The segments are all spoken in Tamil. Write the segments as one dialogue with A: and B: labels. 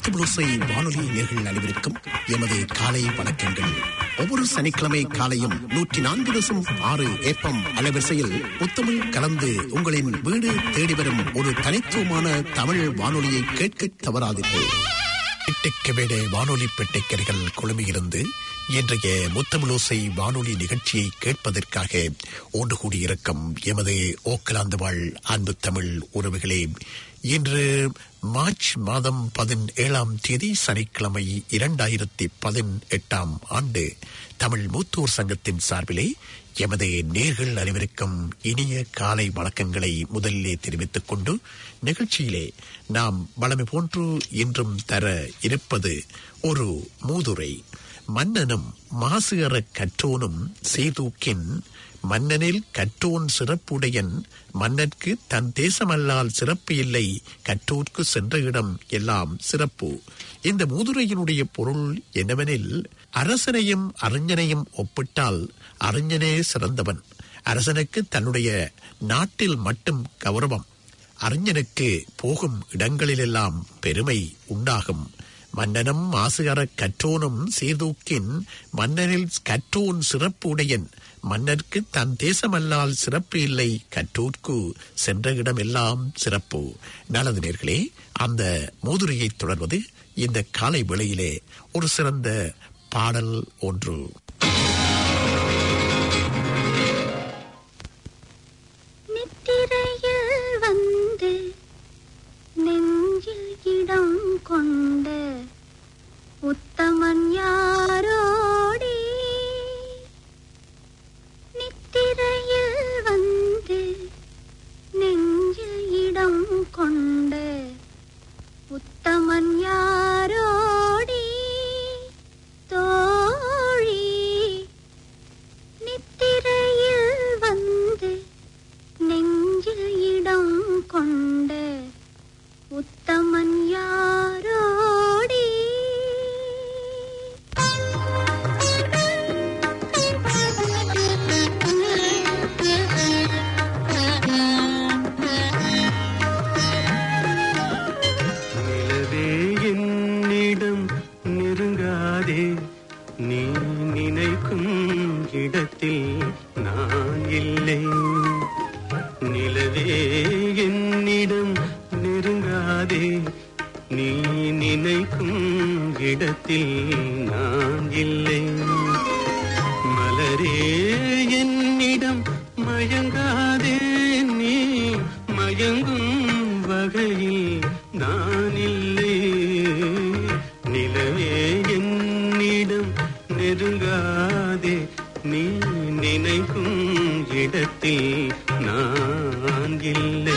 A: முத்துபுளுசை வானொலி நேர்கள் அனைவருக்கும் எமது காலை வணக்கங்கள் ஒவ்வொரு சனிக்கிழமை காலையும் நூற்றி நான்கு தசம் ஆறு ஏப்பம் அலைவரிசையில் முத்தமிழ் கலந்து உங்களின் வீடு தேடி வரும் ஒரு தனித்துவமான தமிழ் வானொலியை கேட்க தவறாதீர்கள் பெட்டைக்கவேட வானொலி பெட்டைக்கரைகள் குழுமியிருந்து இன்றைய முத்தமிழோசை வானொலி நிகழ்ச்சியை கேட்பதற்காக ஒன்று கூடியிருக்கும் எமது ஓக்கலாந்து வாழ் அன்பு தமிழ் உறவுகளே இன்று மார்ச் மாதம் பதினேழாம் தேதி சனிக்கிழமை இரண்டாயிரத்தி பதினெட்டாம் ஆண்டு தமிழ் மூத்தோர் சங்கத்தின் சார்பிலே எமது நேர்கள் அனைவருக்கும் இனிய காலை வணக்கங்களை முதலிலே தெரிவித்துக் கொண்டு நிகழ்ச்சியிலே நாம் வளமை போன்று இன்றும் தர இருப்பது ஒரு மூதுரை மன்னனும் மாசு அற கற்றோனும் சேதூக்கின் மன்னனில் கற்றோன் சிறப்புடையன் மன்னர்க்கு தன் தேசமல்லால் சிறப்பு இல்லை கற்றோர்க்கு சென்ற இடம் எல்லாம் சிறப்பு இந்த மூதுரையினுடைய பொருள் என்னவெனில் அரசனையும் அறிஞனையும் ஒப்பிட்டால் அறிஞனே சிறந்தவன் அரசனுக்கு தன்னுடைய நாட்டில் மட்டும் கௌரவம் அறிஞனுக்கு போகும் இடங்களிலெல்லாம் பெருமை உண்டாகும் மன்னனும் மாசுகர கற்றோனும் சீர்தூக்கின் மன்னனில் கற்றோன் சிறப்பு உடையன் மன்னர்க்கு தன் தேசமல்லால் சிறப்பு இல்லை கற்றோர்க்கு சென்ற இடமெல்லாம் சிறப்பு நல்லது நேர்களே அந்த மோதுரையை தொடர்வது இந்த காலை வேளையிலே ஒரு சிறந்த பாடல் ஒன்று
B: நித்திரையில் வந்து நெஞ்சில் இடம் கொண்ட உத்தமன் யாரோடி நித்திரையில் வந்து நெஞ்சில் இடம் கொண்ட உத்தமன் யாரோடி தோழி நித்திரையில் வந்து நெஞ்சில் இடம் கொண்ட உத்தமன் யாரோடி
C: நிலவே என்னிடம் நெருங்காதே நீ நினைக்கும் இடத்தில் நான் இல்லை நிலவே என்னிடம் நெருங்காதே நீ நினைக்கும் இடத்தில் நான் இல்லை மலரே என்னிடம் மயங்காதே நீ மயங்கும் வகையில் நான் இல்லை நிலவே என்னிடம் நெருங்காதே நீ நினைக்கும் இடத்தில் நான் இல்லை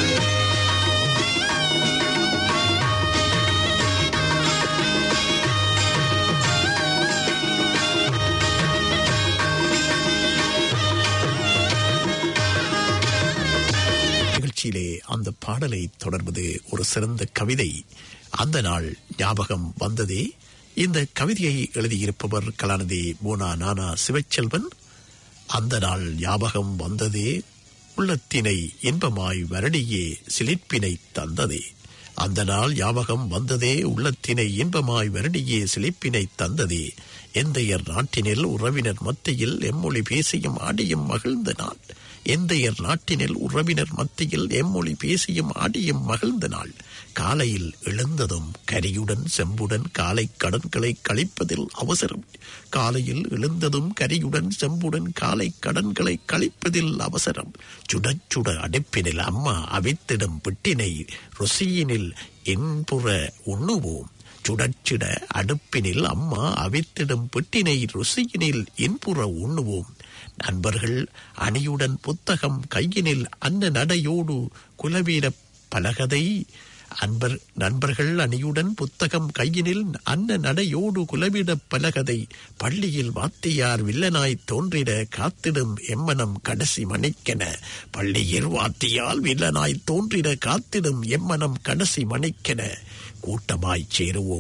A: நிகழ்ச்சியிலே அந்த பாடலை தொடர்வது ஒரு சிறந்த கவிதை அந்த நாள் ஞாபகம் வந்ததே இந்த கவிதையை எழுதியிருப்பவர் கலாநிதி மூனா நானா சிவச்செல்வன் அந்த நாள் ஞாபகம் வந்ததே உள்ளத்தினை இன்பமாய் வருடியே சிலிர்ப்பினை தந்ததே அந்த நாள் ஞாபகம் வந்ததே உள்ளத்தினை இன்பமாய் வருடியே சிலிப்பினை தந்ததே எந்தையர் நாட்டினில் உறவினர் மத்தியில் எம்மொழி பேசியும் ஆடியும் மகிழ்ந்த நாள் எந்தையர் நாட்டினில் உறவினர் மத்தியில் எம்மொழி பேசியும் ஆடியும் மகிழ்ந்த நாள் காலையில் எழுந்ததும் கரியுடன் செம்புடன் காலை கடன்களை கழிப்பதில் அவசரம் காலையில் எழுந்ததும் கரியுடன் செம்புடன் காலை கடன்களை கழிப்பதில் அவசரம் சுட சுட அடுப்பினில் அம்மா அவித்திடும் பிட்டினை ருசியினில் என்புற உண்ணுவோம் சுடச்சிட அடுப்பினில் அம்மா அவித்திடும் பிட்டினை ருசியினில் இன்புற உண்ணுவோம் நண்பர்கள் அணியுடன் புத்தகம் கையினில் அன்ன நடையோடு குலவீர பலகதை அன்பர் நண்பர்கள் அணியுடன் புத்தகம் கையினில் அன்ன நடையோடு குலவிட பலகதை பள்ளியில் வாத்தியார் வில்லனாய் தோன்றிட காத்திடும் எம்மனம் கடைசி மணிக்கென பள்ளியில் வாத்தியால் வில்லனாய் தோன்றிட காத்திடும் எம்மனம் கடைசி மணிக்கென கூட்டமாய் சேருவோம்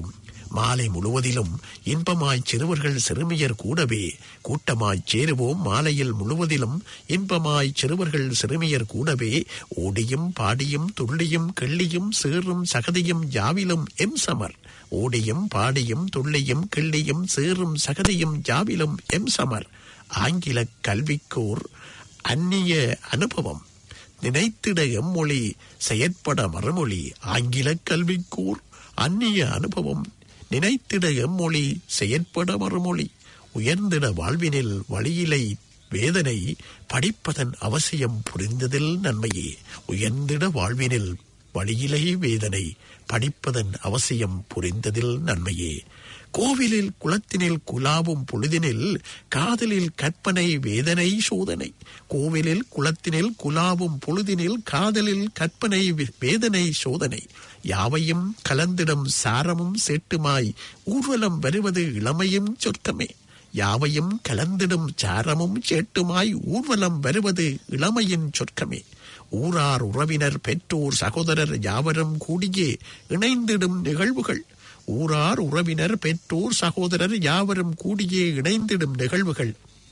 A: மாலை முழுவதிலும் இன்பமாய் சிறுவர்கள் சிறுமியர் கூடவே கூட்டமாய்ச் சேருவோம் மாலையில் முழுவதிலும் இன்பமாய் சிறுவர்கள் சிறுமியர் கூடவே ஓடியும் பாடியும் துள்ளியும் கிள்ளியும் சீறும் சகதியும் யாவிலும் எம் சமர் ஓடியும் பாடியும் துள்ளியும் கிள்ளியும் சீறும் சகதியும் யாவிலும் எம் சமர் ஆங்கில கல்விக்கோர் அந்நிய அனுபவம் நினைத்திட எம்மொழி செயற்பட மறுமொழி ஆங்கில கல்விக்கூர் அந்நிய அனுபவம் நினைத்திட எம்மொழி செயற்பட மறுமொழி உயர்ந்திட வாழ்வினில் வழியிலை வேதனை படிப்பதன் அவசியம் புரிந்ததில் நன்மையே உயர்ந்திட வாழ்வினில் வழியிலை வேதனை படிப்பதன் அவசியம் புரிந்ததில் நன்மையே கோவிலில் குளத்தினில் குலாவும் பொழுதினில் காதலில் கற்பனை வேதனை சோதனை கோவிலில் குளத்தினில் குலாவும் பொழுதினில் காதலில் கற்பனை வே- வேதனை சோதனை யாவையும் கலந்திடும் சாரமும் சேட்டுமாய் ஊர்வலம் வருவது இளமையும் சொர்க்கமே யாவையும் கலந்திடும் சாரமும் சேட்டுமாய் ஊர்வலம் வருவது இளமையின் சொர்க்கமே ஊரார் உறவினர் பெற்றோர் சகோதரர் யாவரும் கூடியே இணைந்திடும் நிகழ்வுகள் ஊரார் உறவினர் பெற்றோர் சகோதரர் யாவரும் கூடியே இணைந்திடும் நிகழ்வுகள்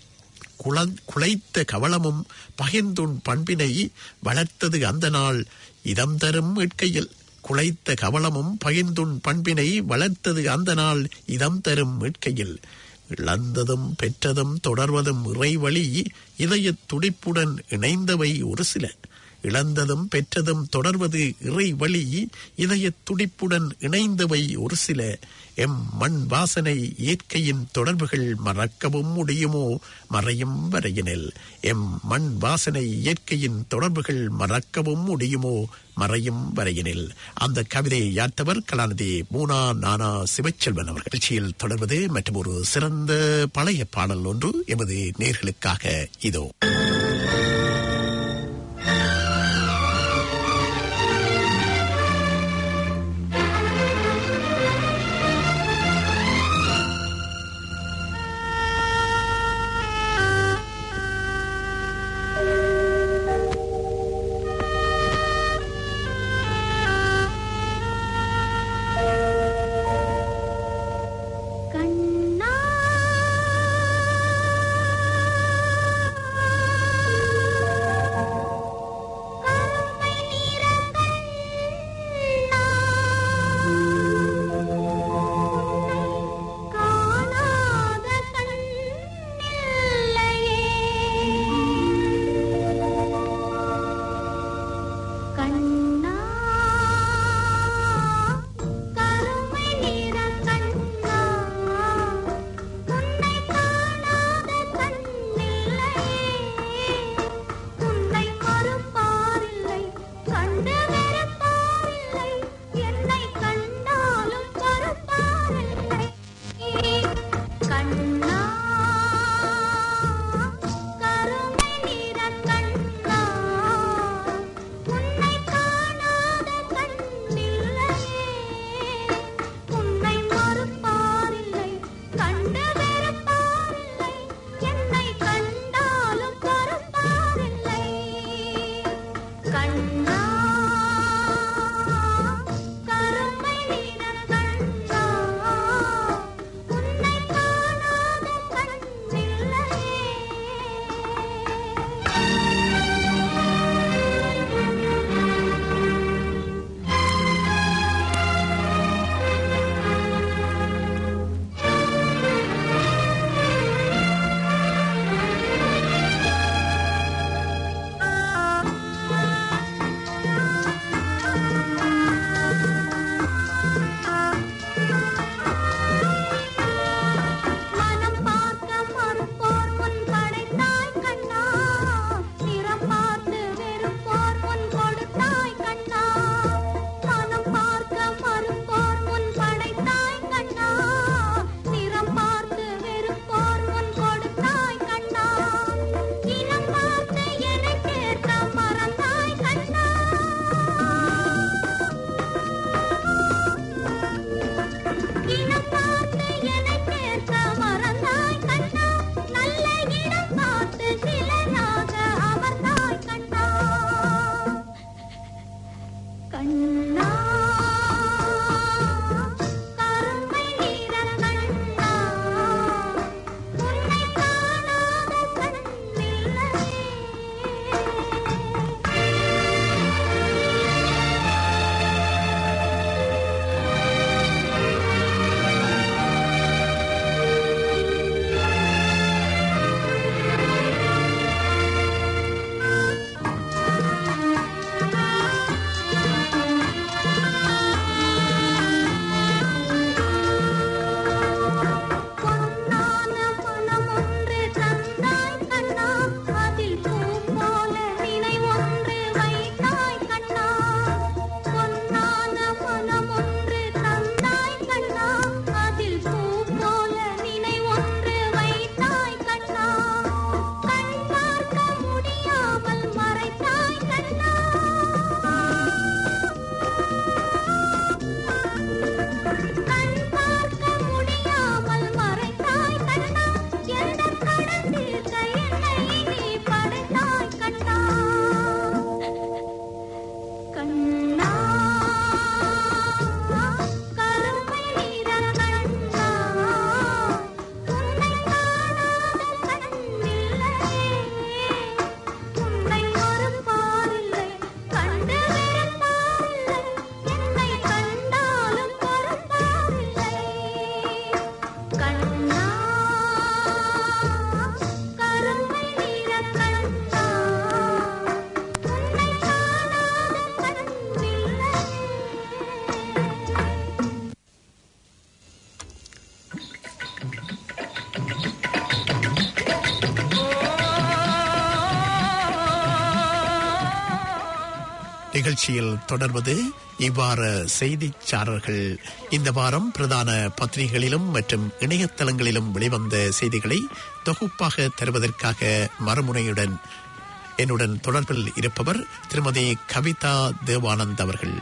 A: குள- குலைத்த கவளமும் பகிர்ந்துண் பண்பினை வளர்த்தது அந்த நாள் இதம் தரும் இட்கையில் குலைத்த கவளமும் பகிர்ந்துண் பண்பினை வளர்த்தது அந்த நாள் இதம் தரும் இட்கையில் இழந்ததும் பெற்றதும் தொடர்வதும் இறைவழி இதயத் துடிப்புடன் இணைந்தவை ஒரு சில இழந்ததும் பெற்றதும் தொடர்வது இறை வழி இதயத் துடிப்புடன் இணைந்தவை ஒரு சில எம் மண் வாசனை இயற்கையின் தொடர்புகள் மறக்கவும் முடியுமோ மறையும் வரையினில் எம் மண் வாசனை இயற்கையின் தொடர்புகள் மறக்கவும் முடியுமோ மறையும் வரையினில் அந்த கவிதையை யாத்தவர் கலாநிதி மூனா நானா சிவச்செல்வன் அவர்கள் நிகழ்ச்சியில் தொடர்வது மற்றும் ஒரு சிறந்த பழைய பாடல் ஒன்று எமது நேர்களுக்காக இதோ
B: கண்ணா
A: நிகழ்ச்சியில் தொடர்வது இவ்வாறு செய்திச்சாரர்கள் இந்த வாரம் பிரதான பத்திரிகைகளிலும் மற்றும் இணையதளங்களிலும் வெளிவந்த செய்திகளை தொகுப்பாக தருவதற்காக மறுமுனையுடன் என்னுடன் தொடர்பில் இருப்பவர் திருமதி கவிதா தேவானந்த் அவர்கள்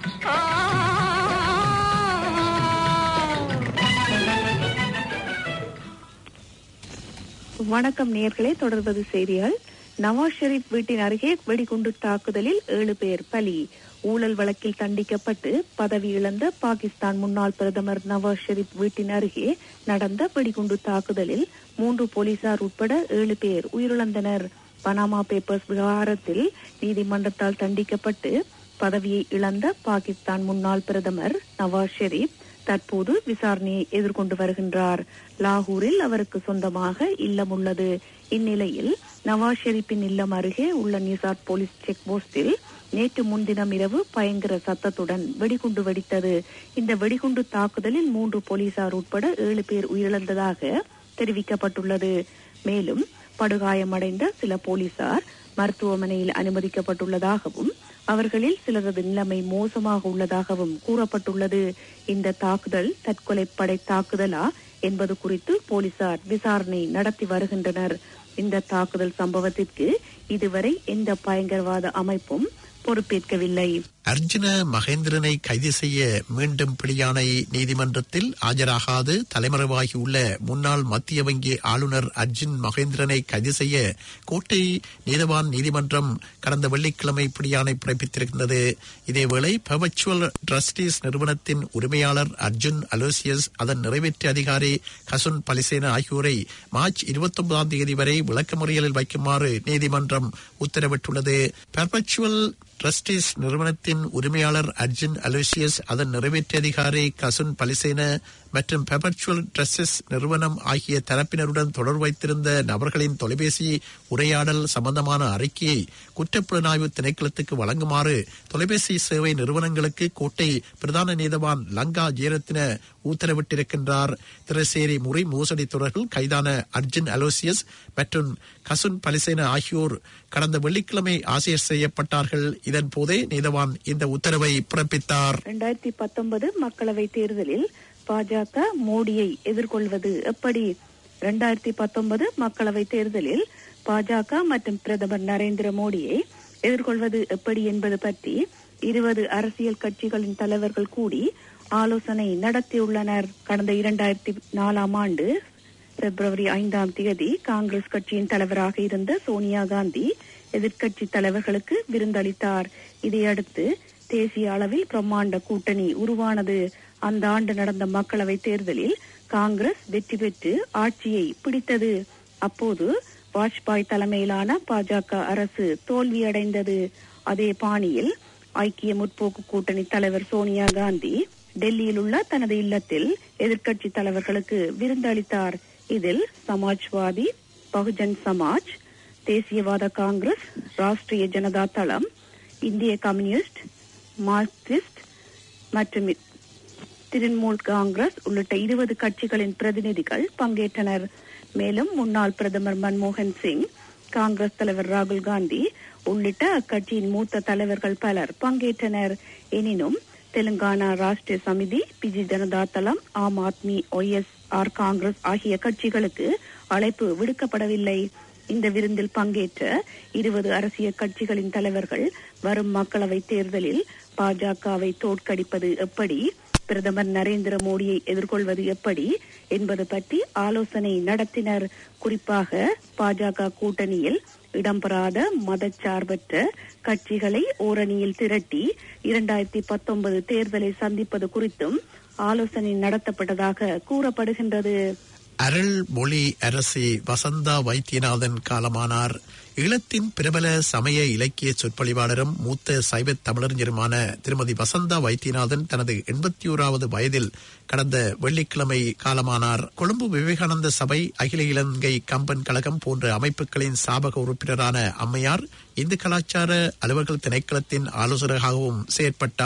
D: வணக்கம் நேர்களே தொடர்வது செய்திகள் நவாஸ் ஷெரீப் வீட்டின் அருகே வெடிகுண்டு தாக்குதலில் ஏழு பேர் பலி ஊழல் வழக்கில் தண்டிக்கப்பட்டு பதவி இழந்த பாகிஸ்தான் முன்னாள் பிரதமர் நவாஸ் ஷெரீப் வீட்டின் அருகே நடந்த வெடிகுண்டு தாக்குதலில் மூன்று போலீசார் உட்பட ஏழு பேர் உயிரிழந்தனர் பனாமா பேப்பர்ஸ் விவகாரத்தில் நீதிமன்றத்தால் தண்டிக்கப்பட்டு பதவியை இழந்த பாகிஸ்தான் முன்னாள் பிரதமர் நவாஸ் ஷெரீப் தற்போது விசாரணையை எதிர்கொண்டு வருகின்றார் லாகூரில் அவருக்கு சொந்தமாக இல்லம் உள்ளது இந்நிலையில் நவாஸ் ஷெரீப்பின் இல்லம் அருகே உள்ள நிசார் போலீஸ் செக் போஸ்டில் நேற்று முன்தினம் இரவு பயங்கர சத்தத்துடன் வெடிகுண்டு வெடித்தது இந்த வெடிகுண்டு தாக்குதலில் மூன்று போலீசார் உட்பட ஏழு பேர் உயிரிழந்ததாக தெரிவிக்கப்பட்டுள்ளது மேலும் படுகாயமடைந்த சில போலீசார் மருத்துவமனையில் அனுமதிக்கப்பட்டுள்ளதாகவும் அவர்களில் சிலரது நிலைமை மோசமாக உள்ளதாகவும் கூறப்பட்டுள்ளது இந்த தாக்குதல் தற்கொலை படை தாக்குதலா என்பது குறித்து போலீசார் விசாரணை நடத்தி வருகின்றனர் இந்த தாக்குதல் சம்பவத்திற்கு இதுவரை எந்த பயங்கரவாத அமைப்பும் பொறுப்பேற்கவில்லை
A: அர்ஜுன மகேந்திரனை கைது செய்ய மீண்டும் பிடியானை நீதிமன்றத்தில் ஆஜராகாது தலைமறைவாகியுள்ள முன்னாள் மத்திய வங்கி ஆளுநர் அர்ஜுன் மகேந்திரனை கைது செய்ய கோட்டை நீதவான் நீதிமன்றம் கடந்த வெள்ளிக்கிழமை பிடியானை பிறப்பித்திருந்தது இதேவேளை பர்வச்சுவல் ட்ரஸ்டீஸ் நிறுவனத்தின் உரிமையாளர் அர்ஜுன் அலோசியஸ் அதன் நிறைவேற்று அதிகாரி ஹசுன் பலிசேன ஆகியோரை மார்ச் இருபத்தி ஒன்பதாம் தேதி வரை விளக்கமறியலில் வைக்குமாறு நீதிமன்றம் உத்தரவிட்டுள்ளது பர்வச்சுவல் ட்ரஸ்டீஸ் நிறுவனத்தின் உரிமையாளர் அர்ஜுன் அலோசியஸ் அதன் நிறைவேற்று அதிகாரி கசுன் பலிசேன மற்றும் பெபர்ச்சுவல் ட்ரஸ்டஸ் நிறுவனம் ஆகிய தரப்பினருடன் தொடர்பு வைத்திருந்த நபர்களின் தொலைபேசி உரையாடல் சம்பந்தமான அறிக்கையை குற்றப்புலனாய்வு திணைக்களத்துக்கு வழங்குமாறு தொலைபேசி சேவை நிறுவனங்களுக்கு கோட்டை பிரதான நீதவான் லங்கா ஜெயரத்ன உத்தரவிட்டிருக்கின்றார் திரசேரி முறை மோசடி தொடர்கள் கைதான அர்ஜுன் அலோசியஸ் மற்றும் கசுன் பலிசேன ஆகியோர் கடந்த வெள்ளிக்கிழமை ஆசிரியர் செய்யப்பட்டார்கள் இதன் போதே நீதவான் இந்த உத்தரவை பிறப்பித்தார்
D: இரண்டாயிரத்தி பத்தொன்பது மக்களவை தேர்தலில் பாஜக மோடியை எதிர்கொள்வது எப்படி இரண்டாயிரத்தி பத்தொன்பது மக்களவை தேர்தலில் பாஜக மற்றும் பிரதமர் நரேந்திர மோடியை எதிர்கொள்வது எப்படி என்பது பற்றி இருபது அரசியல் கட்சிகளின் தலைவர்கள் கூடி ஆலோசனை நடத்தியுள்ளனர் கடந்த இரண்டாயிரத்தி நாலாம் ஆண்டு பிப்ரவரி ஐந்தாம் தேதி காங்கிரஸ் கட்சியின் தலைவராக இருந்த சோனியா காந்தி எதிர்க்கட்சி தலைவர்களுக்கு விருந்தளித்தார் இதையடுத்து தேசிய அளவில் பிரம்மாண்ட கூட்டணி உருவானது அந்த ஆண்டு நடந்த மக்களவை தேர்தலில் காங்கிரஸ் வெற்றி பெற்று ஆட்சியை பிடித்தது அப்போது வாஜ்பாய் தலைமையிலான பாஜக அரசு தோல்வியடைந்தது அதே பாணியில் ஐக்கிய முற்போக்கு கூட்டணி தலைவர் சோனியா காந்தி டெல்லியில் உள்ள தனது இல்லத்தில் எதிர்க்கட்சி தலைவர்களுக்கு விருந்தளித்தார் இதில் சமாஜ்வாதி பகுஜன் சமாஜ் தேசியவாத காங்கிரஸ் ராஷ்டிரிய ஜனதா தளம் இந்திய கம்யூனிஸ்ட் மார்க்சிஸ்ட் மற்றும் திரிணாமுல் காங்கிரஸ் உள்ளிட்ட இருபது கட்சிகளின் பிரதிநிதிகள் பங்கேற்றனர் மேலும் முன்னாள் பிரதமர் மன்மோகன் சிங் காங்கிரஸ் தலைவர் ராகுல் காந்தி உள்ளிட்ட அக்கட்சியின் மூத்த தலைவர்கள் பலர் பங்கேற்றனர் எனினும் தெலுங்கானா ராஷ்டிரிய சமிதி பிஜி ஜனதா தளம் ஆம் ஆத்மி ஒய்எஸ் ஆர் காங்கிரஸ் ஆகிய கட்சிகளுக்கு அழைப்பு விடுக்கப்படவில்லை இந்த விருந்தில் பங்கேற்ற இருபது அரசியல் கட்சிகளின் தலைவர்கள் வரும் மக்களவை தேர்தலில் பாஜகவை தோற்கடிப்பது எப்படி பிரதமர் நரேந்திர மோடியை எதிர்கொள்வது எப்படி என்பது பற்றி ஆலோசனை நடத்தினர் குறிப்பாக பாஜக கூட்டணியில் இடம்பெறாத மதச்சார்பற்ற கட்சிகளை ஓரணியில் திரட்டி இரண்டாயிரத்தி பத்தொன்பது தேர்தலை சந்திப்பது குறித்தும் ஆலோசனை நடத்தப்பட்டதாக கூறப்படுகின்றது
A: அருள் மொழி அரசி வசந்தா வைத்தியநாதன் காலமானார் ஈழத்தின் பிரபல சமய இலக்கிய சொற்பொழிவாளரும் மூத்த சைவ தமிழறிஞருமான திருமதி வசந்தா வைத்தியநாதன் தனது எண்பத்தி ஓராவது வயதில் கடந்த வெள்ளிக்கிழமை காலமானார் கொழும்பு விவேகானந்த சபை அகில இலங்கை கம்பன் கழகம் போன்ற அமைப்புகளின் சாபக உறுப்பினரான அம்மையார் இந்து கலாச்சார அலுவல்கள் திணைக்களத்தின் ஆலோசகராகவும் செயற்பட்டார்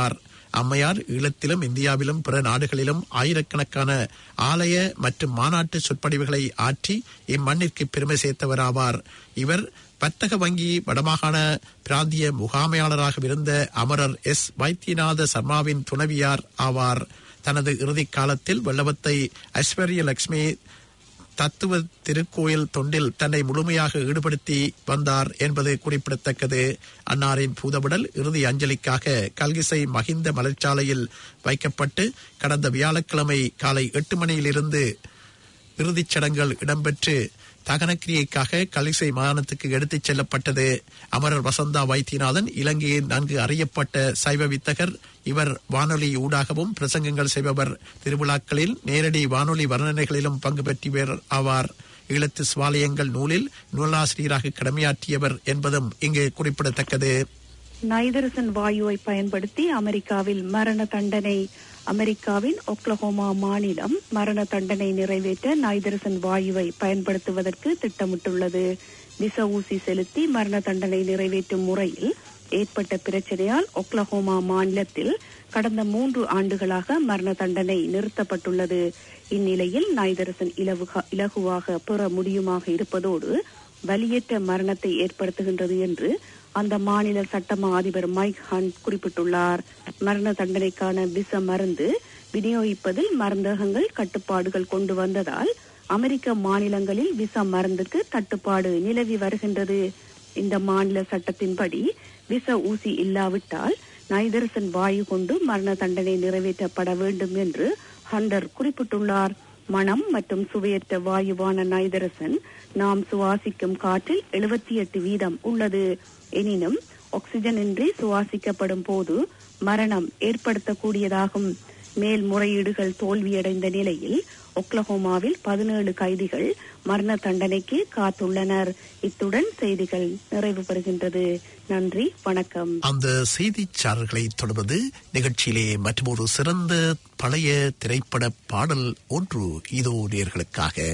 A: அம்மையார் ஈழத்திலும் இந்தியாவிலும் பிற நாடுகளிலும் ஆயிரக்கணக்கான ஆலய மற்றும் மாநாட்டு சொற்பொழிவுகளை ஆற்றி இம்மண்ணிற்கு பெருமை சேர்த்தவராவார் இவர் வர்த்தக வங்கி வடமாகாண பிராந்திய முகாமையாளராக இருந்த அமரர் எஸ் வைத்தியநாத சர்மாவின் துணைவியார் ஆவார் தனது இறுதிக் காலத்தில் வெள்ளவத்தை ஐஸ்வர்ய லட்சுமி தத்துவ திருக்கோயில் தொண்டில் தன்னை முழுமையாக ஈடுபடுத்தி வந்தார் என்பது குறிப்பிடத்தக்கது அன்னாரின் பூதவுடல் இறுதி அஞ்சலிக்காக கல்கிசை மகிந்த மலர்ச்சாலையில் வைக்கப்பட்டு கடந்த வியாழக்கிழமை காலை எட்டு மணியிலிருந்து இறுதிச் சடங்குகள் இடம்பெற்று தகனக்கிரியைக்காக கலிசை மாகாணத்துக்கு எடுத்துச் செல்லப்பட்டது அமரர் வசந்தா வைத்தியநாதன் இலங்கையின் நன்கு அறியப்பட்ட சைவ வித்தகர் இவர் வானொலி ஊடாகவும் பிரசங்கங்கள் செய்பவர் திருவிழாக்களில் நேரடி வானொலி வர்ணனைகளிலும் பங்கு பெற்றவர் ஆவார் ஈழத்து சுவாலயங்கள் நூலில் நூலாசிரியராக கடமையாற்றியவர் என்பதும் இங்கு குறிப்பிடத்தக்கது
D: நைதரசன் வாயுவை பயன்படுத்தி அமெரிக்காவில் மரண தண்டனை அமெரிக்காவின் ஒக்லஹோமா மாநிலம் மரண தண்டனை நிறைவேற்ற நைதரசன் வாயுவை பயன்படுத்துவதற்கு திட்டமிட்டுள்ளது விச ஊசி செலுத்தி மரண தண்டனை நிறைவேற்றும் முறையில் ஏற்பட்ட பிரச்சனையால் ஒக்லஹோமா மாநிலத்தில் கடந்த மூன்று ஆண்டுகளாக மரண தண்டனை நிறுத்தப்பட்டுள்ளது இந்நிலையில் நைதரசன் இலவுக இலகுவாக பெற முடியுமாக இருப்பதோடு வலியற்ற மரணத்தை ஏற்படுத்துகின்றது என்று அந்த மாநில சட்டமா அதிபர் மைக் ஹண்ட் குறிப்பிட்டுள்ளார் மரண தண்டனைக்கான விச மருந்து விநியோகிப்பதில் மருந்தகங்கள் கட்டுப்பாடுகள் கொண்டு வந்ததால் அமெரிக்க மாநிலங்களில் விச மருந்துக்கு தட்டுப்பாடு நிலவி வருகின்றது இந்த மாநில சட்டத்தின்படி விச ஊசி இல்லாவிட்டால் நைதரசன் வாயு கொண்டு மரண தண்டனை நிறைவேற்றப்பட வேண்டும் என்று ஹண்டர் குறிப்பிட்டுள்ளார் மனம் மற்றும் சுவையற்ற வாயுவான நைதரசன் நாம் சுவாசிக்கும் காற்றில் எழுபத்தி எட்டு வீதம் உள்ளது எனினும் ஆக்சிஜன் இன்றி சுவாசிக்கப்படும் போது மரணம் ஏற்படுத்தக்கூடியதாகும் மேல்முறையீடுகள் தோல்வியடைந்த நிலையில் ஒக்லஹோமாவில் பதினேழு கைதிகள் மரண தண்டனைக்கு காத்துள்ளனர் இத்துடன் செய்திகள் நிறைவு பெறுகின்றது நன்றி வணக்கம்
A: அந்த செய்திச்சாரர்களை தொடர்வது நிகழ்ச்சியிலே மற்றொரு சிறந்த பழைய திரைப்பட பாடல் ஒன்று இதோ நேர்களுக்காக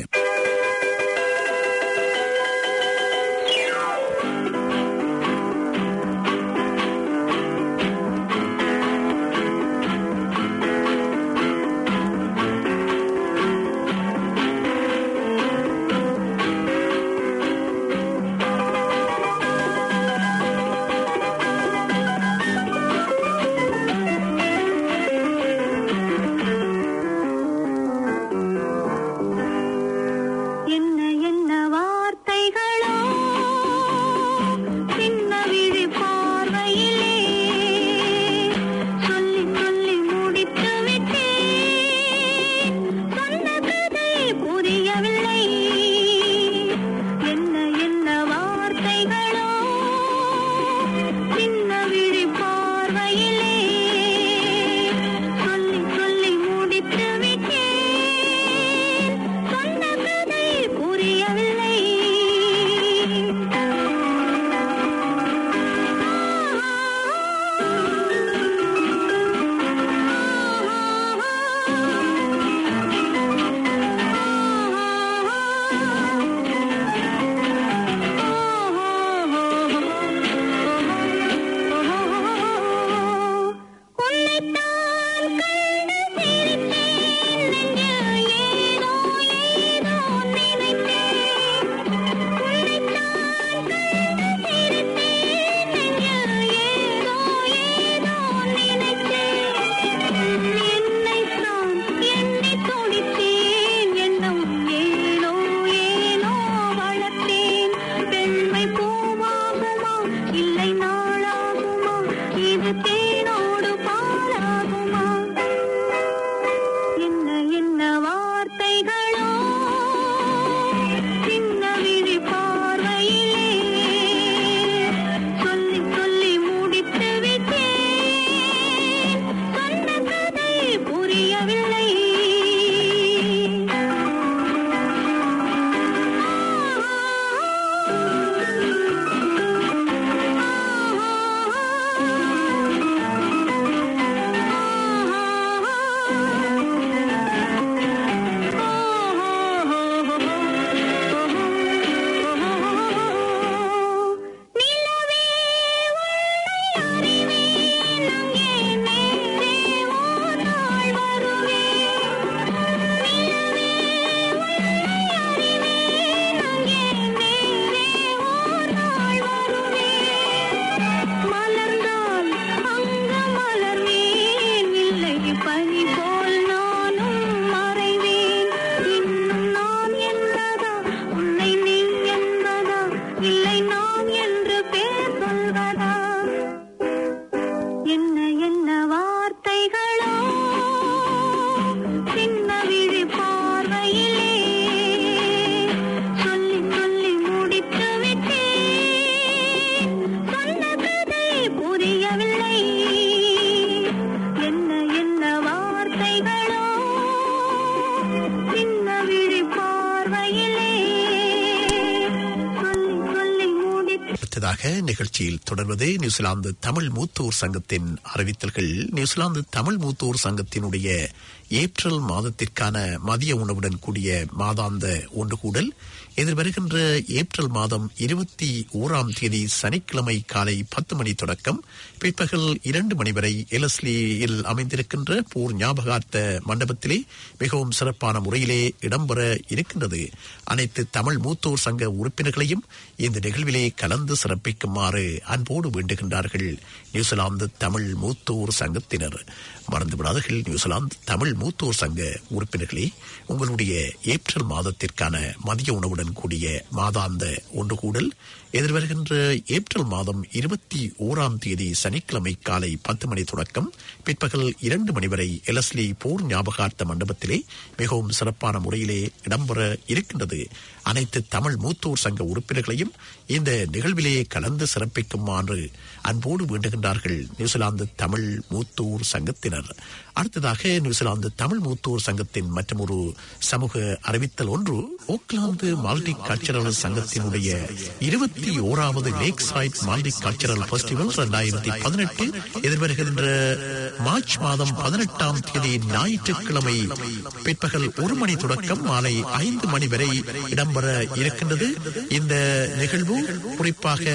A: அடுத்ததாக நிகழ்ச்சியில் தொடர்வது நியூசிலாந்து தமிழ் மூத்தோர் சங்கத்தின் அறிவித்தல்கள் நியூசிலாந்து தமிழ் மூத்தோர் சங்கத்தினுடைய ஏப்ரல் மாதத்திற்கான மதிய உணவுடன் கூடிய மாதாந்த ஒன்று கூடல் எதிர்வருகின்ற ஏப்ரல் மாதம் இருபத்தி ஓராம் தேதி சனிக்கிழமை காலை பத்து மணி தொடக்கம் பிற்பகல் இரண்டு மணி வரை எலஸ்லியில் அமைந்திருக்கின்ற போர் ஞாபகார்த்த மண்டபத்திலே மிகவும் சிறப்பான முறையிலே இடம்பெற இருக்கின்றது அனைத்து தமிழ் மூத்தோர் சங்க உறுப்பினர்களையும் இந்த நிகழ்விலே கலந்து சிறப்பிக்குமாறு அன்போடு வேண்டுகின்றார்கள் நியூசிலாந்து தமிழ் மூத்தோர் சங்கத்தினர் மறந்துவிடாதீர்கள் நியூசிலாந்து தமிழ் மூத்தோர் சங்க உறுப்பினர்களே உங்களுடைய ஏப்ரல் மாதத்திற்கான மதிய உணவுடன் கூடிய மாதாந்த ஒன்று கூடல் எதிர்வருகின்ற ஏப்ரல் மாதம் இருபத்தி ஓராம் தேதி சனிக்கிழமை காலை பத்து மணி தொடக்கம் பிற்பகல் இரண்டு மணி வரை எலஸ்லி போர் ஞாபகார்த்த மண்டபத்திலே மிகவும் சிறப்பான முறையிலே இடம்பெற இருக்கின்றது அனைத்து தமிழ் மூத்தோர் சங்க உறுப்பினர்களையும் இந்த நிகழ்விலே கலந்து சிறப்பிக்குமாறு அன்போடு வேண்டுகின்றார்கள் நியூசிலாந்து தமிழ் மூத்தோர் சங்கத்தினர் அடுத்ததாக நியூசிலாந்து தமிழ் மூத்தோர் சங்கத்தின் மற்றொரு சமூக அறிவித்தல் ஒன்று ஓக்லாந்து மால்டி கல்ச்சரல் சங்கத்தினுடைய இருபத்தி ஓராவது lake side multi cultural festival இரண்டாயிரத்தி பதினெட்டு எதிர்வருகின்ற மார்ச் மாதம் பதினெட்டாம் தேதி ஞாயிற்றுக்கிழமை பிற்பகல் ஒரு மணி தொடக்கம் மாலை ஐந்து மணி வரை இடம்பெற இருக்கின்றது இந்த நிகழ்வு குறிப்பாக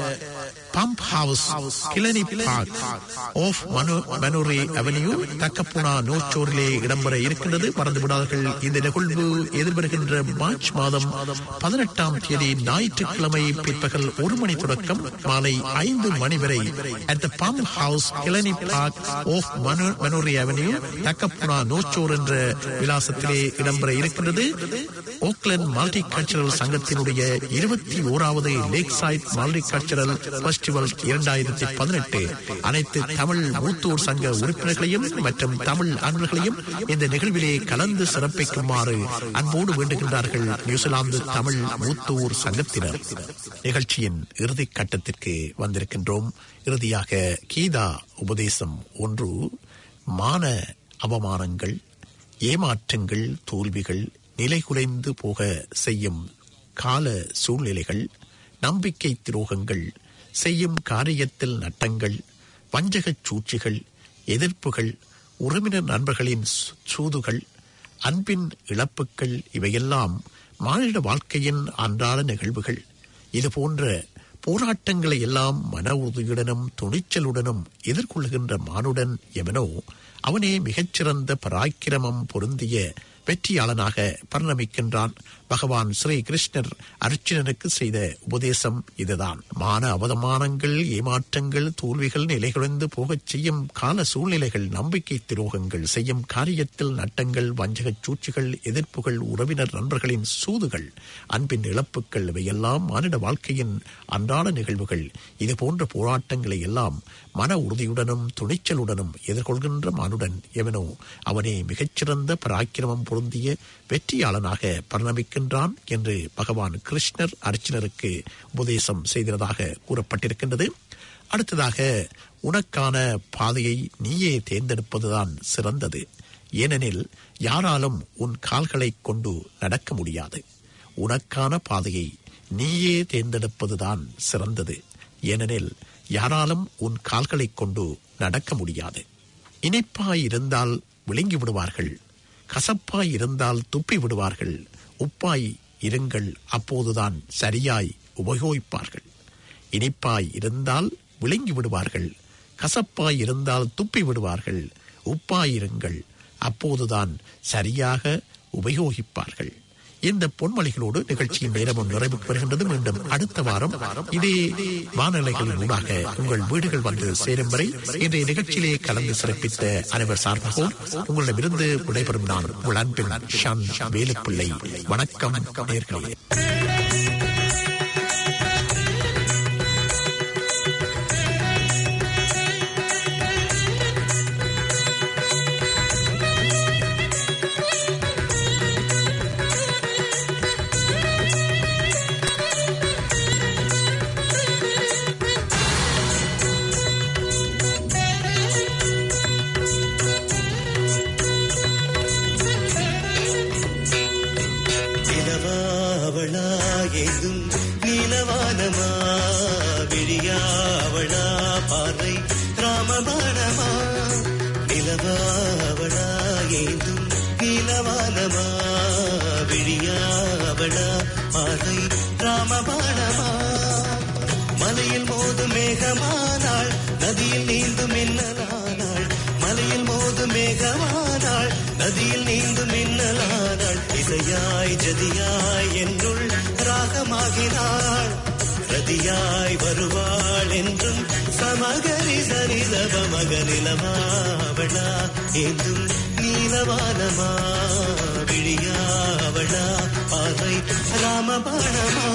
A: Pump House Killarney Park off Manurere Avenue Takapuna நோச்சோரிலே இடம்பெற இருக்கின்றது மறந்து விடாதீர்கள் இந்த நிகழ்வு எதிர்வருகின்ற மார்ச் மாதம் பதினெட்டாம் தேதி ஞாயிற்றுக்கிழமை பிற்பகல் ஒரு மணி தொடக்கம் மாலை ஐந்து மணி வரை at the Pump House Killarney Park off Manurere Avenue Takapuna North Shore என்ற விலாசத்திலே இடம்பெற இருக்கின்றது ஓக்லண்ட் மல்டி கல்ச்சரல் சங்கத்தினுடைய இருபத்தி ஓராவது lake side multi cultural festival இரண்டாயிரத்தி பதினெட்டு அனைத்து தமிழ் மூத்தோர் சங்க உறுப்பினர்களையும் மற்றும் தமிழ் அன்பர்களையும் இந்த நிகழ்விலே கலந்து சிறப்பிக்குமாறு அன்போடு வேண்டுகின்றார்கள் நியூசிலாந்து தமிழ் மூத்தோர் சங்கத்தினர் நிகழ்ச்சியின் இறுதி கட்டத்திற்கு வந்திருக்கின்றோம் இறுதியாக கீதா உபதேசம் ஒன்று மான அவமானங்கள் ஏமாற்றங்கள் தோல்விகள் நிலைகுலைந்து போக செய்யும் கால சூழ்நிலைகள் நம்பிக்கை துரோகங்கள் செய்யும் காரியத்தில் நட்டங்கள் வஞ்சகச் சூழ்ச்சிகள் எதிர்ப்புகள் உறவினர் நண்பர்களின் சூதுகள் அன்பின் இழப்புகள் இவையெல்லாம் மானிட வாழ்க்கையின் அன்றாட நிகழ்வுகள் இது போன்ற போராட்டங்களை எல்லாம் மன உறுதியுடனும் துணிச்சலுடனும் எதிர்கொள்கின்ற மானுடன் எவனோ அவனே மிகச்சிறந்த பராக்கிரமம் பொருந்திய வெற்றியாளனாக பரிணமிக்கின்றான் பகவான் ஸ்ரீ கிருஷ்ணர் அர்ச்சுனனுக்கு செய்த உபதேசம் இதுதான் மான அவதமானங்கள் ஏமாற்றங்கள் தோல்விகள் நிலைகுலைந்து போகச் செய்யும் கால சூழ்நிலைகள் நம்பிக்கை துரோகங்கள் செய்யும் காரியத்தில் நட்டங்கள் வஞ்சகச் சூழ்ச்சிகள் எதிர்ப்புகள் உறவினர் நண்பர்களின் சூதுகள் அன்பின் இழப்புகள் இவையெல்லாம் மானிட வாழ்க்கையின் அன்றாட நிகழ்வுகள் இது போன்ற போராட்டங்களை எல்லாம் மன உறுதியுடனும் துணிச்சலுடனும் எதிர்கொள்கின்ற மானுடன் எவனோ அவனே மிகச்சிறந்த பராக்கிரமம் பொருந்திய வெற்றியாளனாக பரிணமிக்கின்றான் என்று பகவான் கிருஷ்ணர் அர்ச்சனருக்கு உபதேசம் செய்ததாக கூறப்பட்டிருக்கின்றது அடுத்ததாக உனக்கான பாதையை நீயே தேர்ந்தெடுப்பதுதான் சிறந்தது ஏனெனில் யாராலும் உன் கால்களை கொண்டு நடக்க முடியாது உனக்கான பாதையை நீயே தேர்ந்தெடுப்பதுதான் சிறந்தது ஏனெனில் யாராலும் உன் கால்களைக் கொண்டு நடக்க முடியாது இனிப்பாய் இருந்தால் விழுங்கி விடுவார்கள் கசப்பாய் இருந்தால் துப்பி விடுவார்கள் உப்பாய் இருங்கள் அப்போதுதான் சரியாய் உபயோகிப்பார்கள் இனிப்பாய் இருந்தால் விழுங்கி விடுவார்கள் கசப்பாய் இருந்தால் துப்பி விடுவார்கள் உப்பாயிருங்கள் அப்போதுதான் சரியாக உபயோகிப்பார்கள் இந்த பொன்மொழிகளோடு நிகழ்ச்சியின் நேரமும் நிறைவுக்கு வருகின்றது மீண்டும் அடுத்த வாரம் இதே வானொலிகளின் ஊடாக உங்கள் வீடுகள் வந்து சேரும் வரை இன்றைய நிகழ்ச்சியிலே கலந்து சிறப்பித்த அனைவர் சார்பாகவும் உங்களிடமிருந்து விடைபெறும் நான் உங்கள் அன்பின் ஷான் வேலுப்பிள்ளை வணக்கம் நேர்களே
E: நிலவாவளா
C: விழியாவளா பார்வை ராமபாணமா நிலவாவளா ஏந்தும் நீலவானமா விழியாவளா பார்வை ராமபாணமா மலையில் மோதும் மேகமானாள் நதியில் நீந்தும் மின்னலானாள் மலையில் மோதும் மேகமானாள் நதியில் நீந்தும் மின்னலானாள் இசையாய் ஜதியாய் என்னுள் ராகமாகினாள் ரதியாய் வருவாள் என்றும் சமகரி சரிதப மகனிலமாவளா ஏந்தும் நீலவானமா விழியாவளா பார்வை ராமபாணமா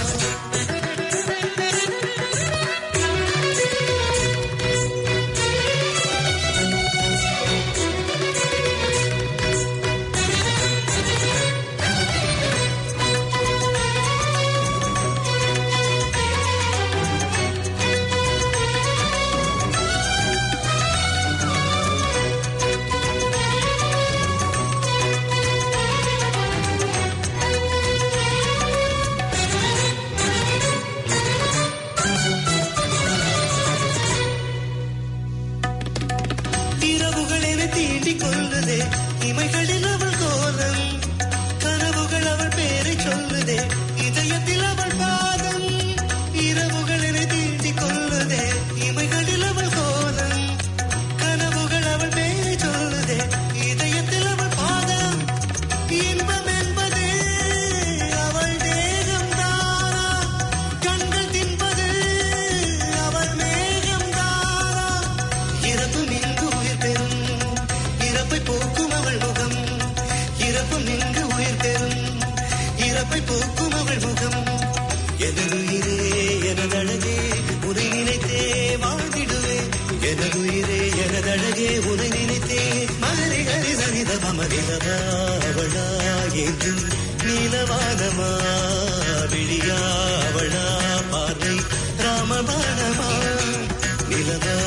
C: இரவுகள் என தீண்டிக் கொள்ளுதே இமைகளில் அவள் கோலம் கனவுகள் அவள் பேரை சொல்லுதே இதயத்தில் அவள் பாதம் இரவுகள் என தீண்டிக் கொள்ளுதே இமைகளில் அவள் கோலம் கனவுகள் அவள் பேரை சொல்லுதே இதயத்தில் அவள் பாதம் இன்பம் என்பது அவள் தேகம் தானா கண்கள் தின்பது அவள் மேகம் தானா இறப்பு நின்று உயிர் பெறும் இறப்பை போக்கும் அவள் முகம் இறப்பு நின்று உயிர் பெறும் இறப்பை போக்கும் அவள் முகம் எனதுயிரே எனதழகே உனை நினைத்தே வாழ்ந்திடுவே எனதுயிரே எனதழகே உனை நினைத்தே மகரி கரி சரித மமரிதவா அவளா என்றும் நீலவானமா விழியாவளா பார்வை ராமபாணமா நிலவா